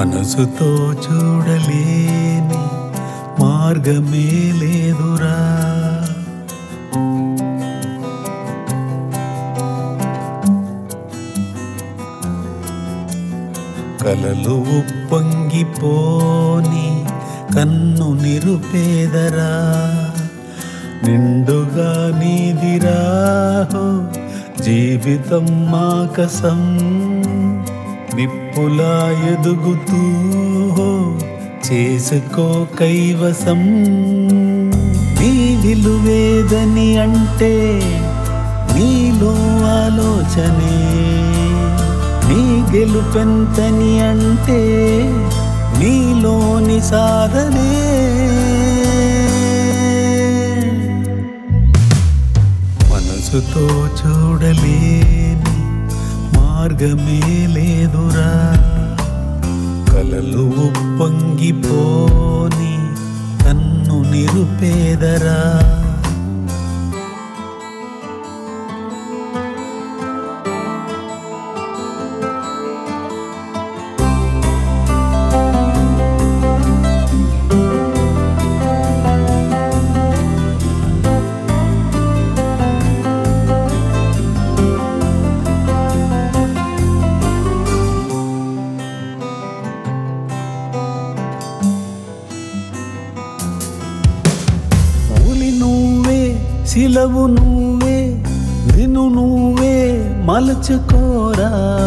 మనసుతో చూడలేని మార్గమే లేదురా కలలు ఉప్పొంగిపోని కన్ను నిరుపేదరా నిండుగా నీదిరాహో జీవితం మాకసం నిప్పులా ఎదుగుతూ హో, చేసుకో కైవసం నీ విలువేదని అంటే నీలో ఆలోచనే నీ గెలుపెంతని అంటే నీలోని సాధనే మనసుతో చూడలేని మార్గమే లేదురా కలలు ఉప్పొంగిపోని కన్ను నిరుపేదరా మూలి నువ్వే శిలవు నువ్వే నిన్ను నువ్వే మలచుకోరా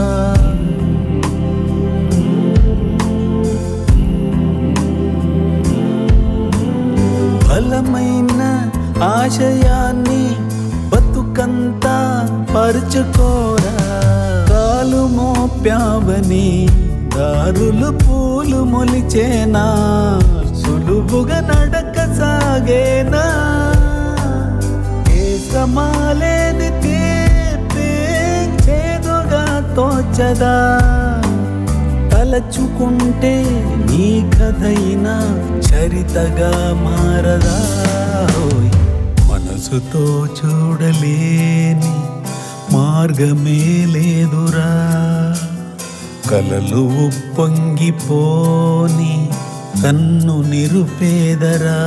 బలమైన ఆశయాన్ని బతుకంతా పరుచుకోరా కాలు మోప్యావని దారులు పూలు మొలిచేనా సులువుగా నడక సాగేనా ఏ సమాలేని తీర్పే చేదుగా తోచదా తలచుకుంటే నీ కథైనా చరితగా మారదా ఓయ్. మనసుతో చూడలేని మార్గమే లేదురా కలలు ఉప్పొంగిపోని కన్ను నిరుపేదరా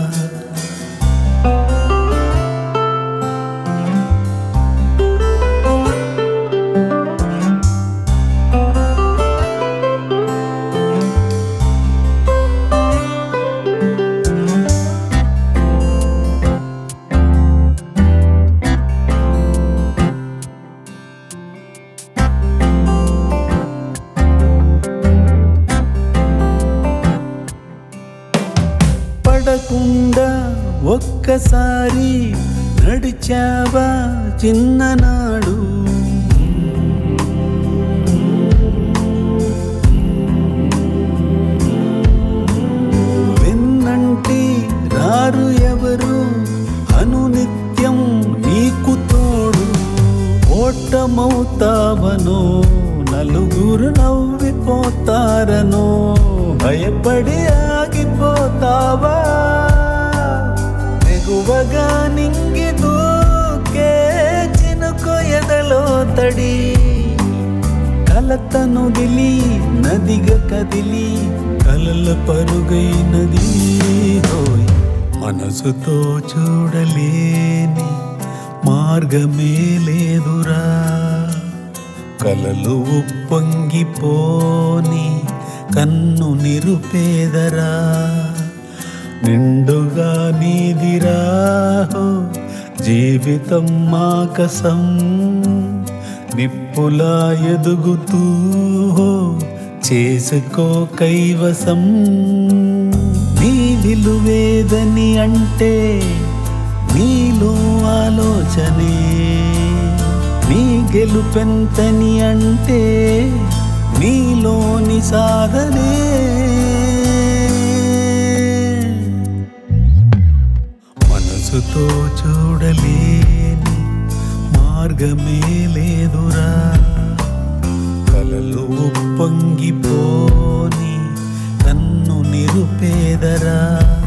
పడకుండా ఒక్కసారి నడిచావా చిన్ననాడు వెన్నంటి రారు ఎవరు అనునిత్యం నీకు తోడు ఓటమవుతావనో నలుగురు నవ్విపోతారనో భయపడి ఆగిపోతావా ఎగువగా నింగి దూకే చినుకు ఎదలో తడి కలతను దిలి నదిగా కదిలి కలల పరుగైనది హోయ్ మనసుతో చూడలేని మార్గమే లేదురా కలలు ఉప్పొంగిపోని కన్ను నిరుపేదరా నిండుగా నీదిరాహో జీవితం మాకసం నిప్పులా ఎదుగుతూ హో, చేసుకో కైవసం నీ విలువేదని అంటే నీలో ఆలోచనే నీ గెలుపెంతని అంటే నీలోని సాధనే మనసుతో చూడలేని మార్గమే లేదురా కలలు ఉప్పొంగిపోని కన్ను నిరుపేదరా